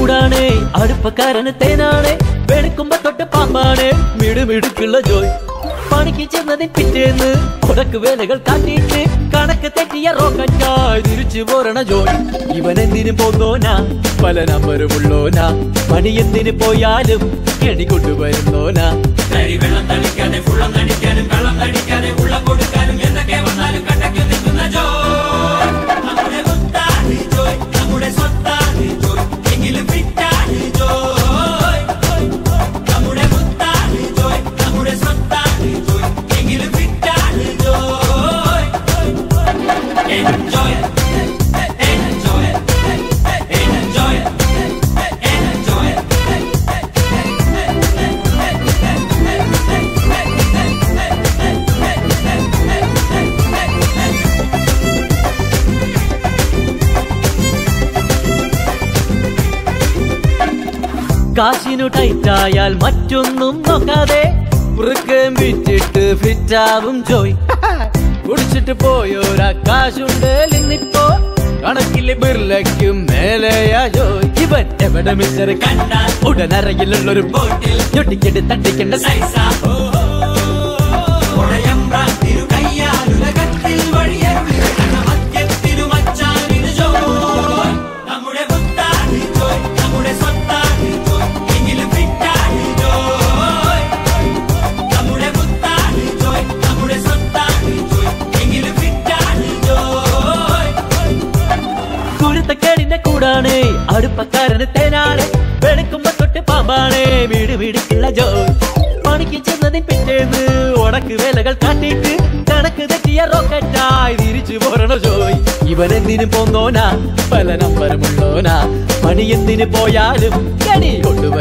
കൂടാണ് അടുപ്പക്കാരന് തേനാണ് വെളുക്കുമ്പോ തൊട്ട് പാമ്പാണ് മിടുമിടുക്കുള്ള ജോയ് പണിക്ക് ചെന്നതിൻ പിറ്റേന്ന് ഉടക്ക് വേലകൾ കാട്ടിയിട്ട് കണക്ക് തെറ്റിയ റോക്കറ്റായി തിരിച്ചു പോരണ ജോയ് ഇവൻ എന്തിനു പോന്നോനാ പല നമ്പരുമുള്ളോനാ പണി എന്തിനു പോയാലും കെണി കൊണ്ടുവരുന്നോനാ വെള്ളം തളിക്കാതെ ഫുള്ളം നടിക്കാനും കള്ളം നടിക്കാതെ ഉള്ളം കൊടുക്കാനും എന്തൊക്കെ വന്നാലും കണ്ടയ്ക്ക് നിൽക്കുന്ന ജോയ് നമ്മുടെ മുത്താണ് ജോയ് നമ്മുടെ സ്വത്താണ് ജോയ് എങ്കിലും ഫിറ്റാണ് ജോയ് നമ്മുടെ മുത്താണ് ജോയ് നമ്മുടെ സ്വത്താണ് ജോയ് എങ്കിലും ഫിറ്റാണ് joy enjoy enjoy enjoy enjoy കാശിനു ടൈറ്റായാൽ മറ്റൊന്നും നോക്കാതെ വൃക്കം വിറ്റിട്ട് ഫിറ്റാവും ജോയ് കുടിച്ചിട്ട് പോയോരാ കാശുണ്ട് ഇന്നിപ്പോ കണക്കിലെ ബിർലയ്ക്കും മേലെയാ ജോയ് ഇവൻ എവിടെ മിസ്റ്റർ കണ്ടാൽ ഉടനറയിലുള്ളൊരു ബോട്ടിൽ ഞൊട്ടിക്കെട്ട് തട്ടിക്കേണ്ട സൈസ ഉടയമ്പ്രാൻ തിരുകയ്യാലുലകത്തിൽ വഴിയരുളികൾ മധ്യത്തിനു മച്ചാനിന് ജോയ് നമ്മുടെ മുത്താണ് ജോയ് നമ്മുടെ സ്വത്താണ് ജോയ് എങ്കിലും ഫിറ്റാണ് ജോയ് നമ്മുടെ മുത്താണ് ജോയ് നമ്മുടെ സ്വത്താണ് ജോയ് എങ്കിലും ഫിറ്റാണ് ജോയ് കുരുത്തക്കേടിന്റെ കൂടാണ് അടുപ്പക്കാരന് തേനാണ് വെളുക്കുമ്പോ തൊട്ട് പാമ്പാണ് വീട് വീടുക്കുള്ള ജോയ് പണിക്ക് ചെന്നതിൻ പിറ്റേന്ന് ഉണക്ക് വേലകൾ കാട്ടിയിട്ട് കണക്ക് തെറ്റിയ റോക്കറ്റായി തിരിച്ചു പോരണ ജോയ് ഇവൻ എന്തിനു പോന്നോനാ പല നമ്പരുമുള്ളോനാ പണി എന്തിനു പോയാലും കണി കൊണ്ടുവരും